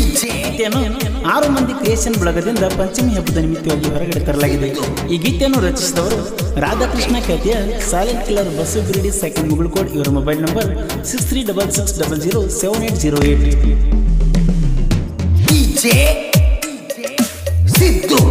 ಗೀತೆಯನ್ನು ಆರು ಮಂದಿ ಕ್ರಿಯೇಷನ್ ಬಳಗದಿಂದ ಪಂಚಮಿ ಹಬ್ಬದ ನಿಮಿತ್ತವಾಗಿ ಹೊರಗಡೆ ತರಲಾಗಿದೆ ಈ ಗೀತೆಯನ್ನು ರಚಿಸಿದವರು ರಾಧಾಕೃಷ್ಣ ಖ್ಯಾತಿಯ silent killer Basu Biradi second Mugalkhod ಇವರ mobile number six three double six double zero seven eight zero eight DJ Siddu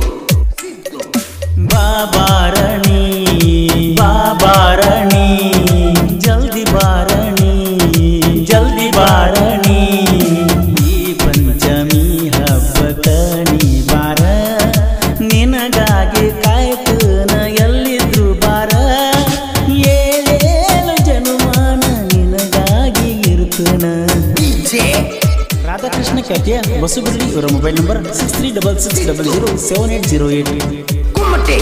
ಬಾಬಾರಣಿ ಬಾಬಾರಣಿ ಜಲ್ದಿ ಬಾರಣಿ ಜಲ್ದಿ ಬಾರಣಿ ಈ ಪಂಚಮಿ ಹಬ್ಬಕ ನೀ ಬಾರ ನಿನಗಾಗಿ ಕಾಯ್ತನ ಎಲ್ಲಿದ್ರು ಬಾರ ಏಳೇಳು ಜನುಮಾನ ನಿನಗಾಗಿ ಇರ್ತನ DJ ರಾಧಾಕೃಷ್ಣ ಖ್ಯಾತಿಯ ಬಸುಬಿರ್ಲಿ ಇವರ mobile number six three double six double zero seven eight zero eight Kumate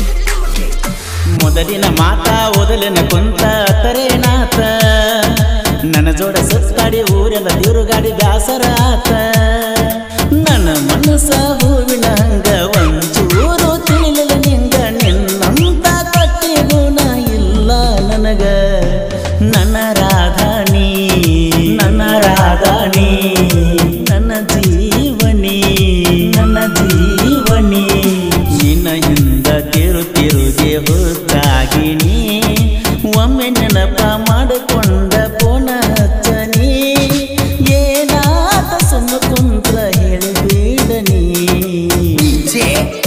ಮೊದಲಿನ ಮಾತ ಓದಲಿನ ಕುಂತ ತರೇನಾತ ನನ್ನ ಜೋಡ ಸುತ್ತಾಡಿ ಊರೆಲ್ಲ ತಿರುಗಾಡಿ ಬ್ಯಾಸರ ಆತ ನನ್ನ ಮನಸ್ಸ ಹೂವಿನ ಹಂಗ ಒಂಚೂರು ತಿಳಿಲಿಲ್ಲ ನಿಂಗ ನಿನ್ನಂತ ಕಟ್ಟಿ ಗುಣ ಇಲ್ಲ ನನಗ ನನ್ನ ರಾಧಾಣಿ ನನ್ನ ರಾಧಾಣಿ ನನ್ನ ಜೀವನಿ ನನ್ನ ಜೀವನಿ ನಿನ್ನ ಹಿಂದ ತಿರು ತಿರುಗಿ ಹುತ್ತಾಗಿನಿ ಒಮ್ಮೆ ನೆನಪ ಮಾಡಿಕೊಂಡ ಪೋನ ಹಚ್ಚನಿ ಏನಾತ ಸುಮ್ಮ ಕುಂತ್ರ ಹೇಳಿಬಿಡನಿ DJ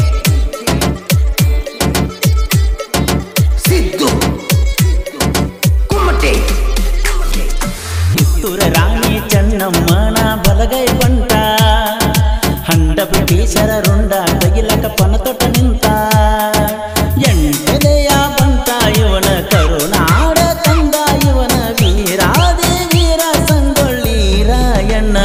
Siddu Kumate ಕಿತ್ತೂರ ರಾಣಿ ಚೆನ್ನಮ್ಮನ ಬಲಗೈ ಬಂಟ ಹಂಡ ಬ್ರಿಟಿಷರ ರುಂಡ ತಗಿಲಕ ಪನ ತೊಟ್ಟ ನಿಂತ ಎಂಟನೆಯ ಬಂಟ ಇವನ ಕರುನಾಡ ತಂದ ಇವನ ವೀರಾದಿ ವೀರ ಸಂಗೊಳ್ಳಿ ರಾಯಣ್ಣ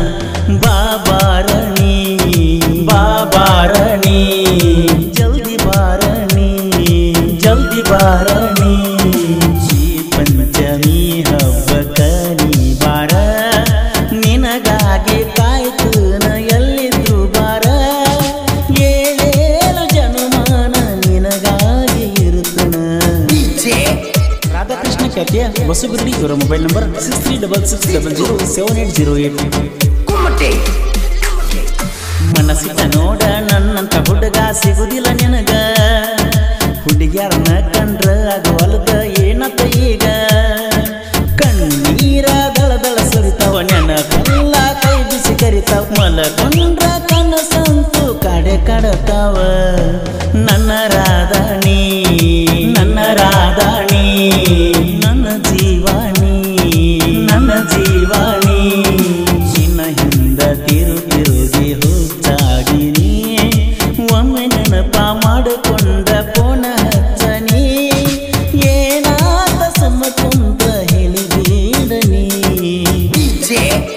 ಬಾಬಾರಣಿ ಬಾಬಾರಣಿ ಜಲ್ದಿ ಬಾರಣಿ ಜಲ್ದಿ ಬಾರಣಿ ಈ ಪಂಚಮಿ ಹಬ್ಬಕ ನೀ ಬಾರ ನಿನಗಾಗಿ ಕಾಯ್ತು ನ ಎಲ್ಲಿದ್ದು ಬಾರ ಏಳೇಳು ಜನುಮಾನ ನಿನಗಾಗಿ ಇರುತ್ತನ DJ ರಾಧಾಕೃಷ್ಣ ಖ್ಯಾತಿಯ ಬಸುಬಿರ್ಡಿ ಇವರ mobile number six three double six double zero seven eight zero eight Kumate ಮನಸ್ಸಿನ ನೋಡ ನನ್ನಂತ ಹುಡುಗ ಸಿಗುದಿಲ್ಲ ನಿನಗ ಹುಡುಗ್ಯಾರನ್ನ ಕಂಡ್ರ ಅದು ಹೊಲದ ಏನತ್ತ ಈಗ ಕಣ್ಣೀರ ದಳ ದಳ ಸುರಿತಾವ ನೆನಪೆಲ್ಲ ಕೈ ಬಿಸಿ ಕರಿತಾವ ಮಲಕೊಂಡ್ರ ಕನಸಂತು ಕಡೆ ಕಡತಾವ ನನ್ನ ರಾಧಾಣಿ ನನ್ನ ರಾಧಾಣಿ ನನ್ನ ಜೀವಾಣಿ ನನ್ನ ಜೀವಾಣಿ ನಿನ್ನ ಹಿಂದ ತಿರು ತಿರುಗಿ ಹುಚ್ಚಾಗಿನಿ ಒಮ್ಮೆ ನೆನಪ ಮಾಡಿಕೊಂಡ ಪೋನ ಹಚ್ಚನಿ ಏನಾದ ಸುಮ್ಮ ಕುಂತ ಹೇಳಿಬಿಡನಿ DJ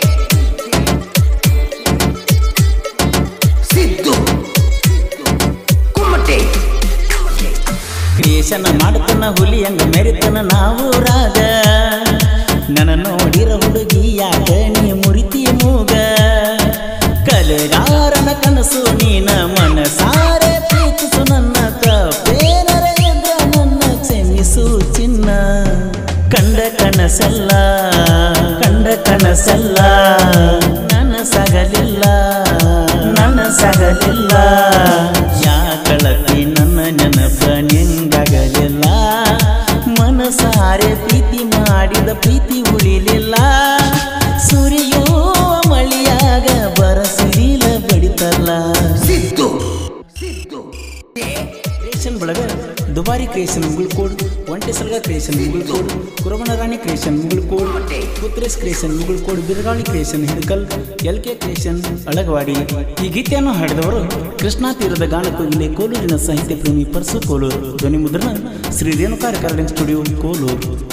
Siddu Kumate ಕ್ರಿಯೇಷನ್ ಮಾಡ್ತನ ಹುಲಿ ಹಂಗ ಮೆರಿತನ ನಾವು ರಾಗ ನನ್ನ ನೋಡಿರ ಹುಡುಗಿ ಯಾಕ ನೀ ಮುರಿತಿ ಮೂಗ ಕಲೆಗಾರನ ಕನಸು ನೀನ ಮನಸಾರೆ ಪ್ರೀತಿಸು ನನ್ನ ತಪ್ಪೇನರ ಎದ್ರ ನನ್ನ ಕ್ಷಮಿಸು ಚಿನ್ನ ಕಂಡ ಕನಸಲ್ಲ ಕಂಡ ಕನಸಲ್ಲ ನನಸಗಲಿಲ್ಲ ನನಸಗಲಿಲ್ಲ ಯಾಕಳತಿ ನನ್ನ ನೆನಪ ನಿಂಗಗಲಿಲ್ಲ ಮನಸಾರೆ ಪ್ರೀತಿ ಮಾಡಿದ ಪ್ರೀತಿ ಉಳಿಲಿಲ್ಲ ಸುರಿಯುವ ಮಳಿಯಾಗ ಬರಸಿರಿಲ ಬಡಿತಲ್ಲ Siddu Siddu ಕ್ರಿಯೇಷನ್ ಬಳಗ ದುಬಾರಿ ಕ್ರಿಯೇಷನ್ ಮುಗುಳ್ಕೋಡ್ ಒಂಟೆಸಲ್ಗ ಕ್ರಿಯೇಷನ್ ಮುಗುಳ್ಕೋಡ್ ಕುರವಣರಾಣಿ ಕ್ರಿಯೇಷನ್ ಮುಗುಳ್ಕೋಡ್ ಪುತ್ರೇಶ್ ಕ್ರಿಯೇಷನ್ ಮುಗುಳ್ಕೋಡ್ ಬಿರುಗಾಳಿ creation Hidkal L K creation Alagawadi ಈ ಗೀತೆಯನ್ನು ಹಾಡಿದವರು ಕೃಷ್ಣಾ ತೀರದ ಗಾನಕೋಗಿಲೆ ಕೋಲೂರಿನ ಸಾಹಿತ್ಯ ಪ್ರೇಮಿ ಪರ್ಸು ಕೋಲೂರು ಧ್ವನಿ ಮುದ್ರಣ ಶ್ರೀ ರೇಣುಕಾ ರೆಕಾರ್ಡಿಂಗ್ ಸ್ಟುಡಿಯೋ ಕೋಲೂರು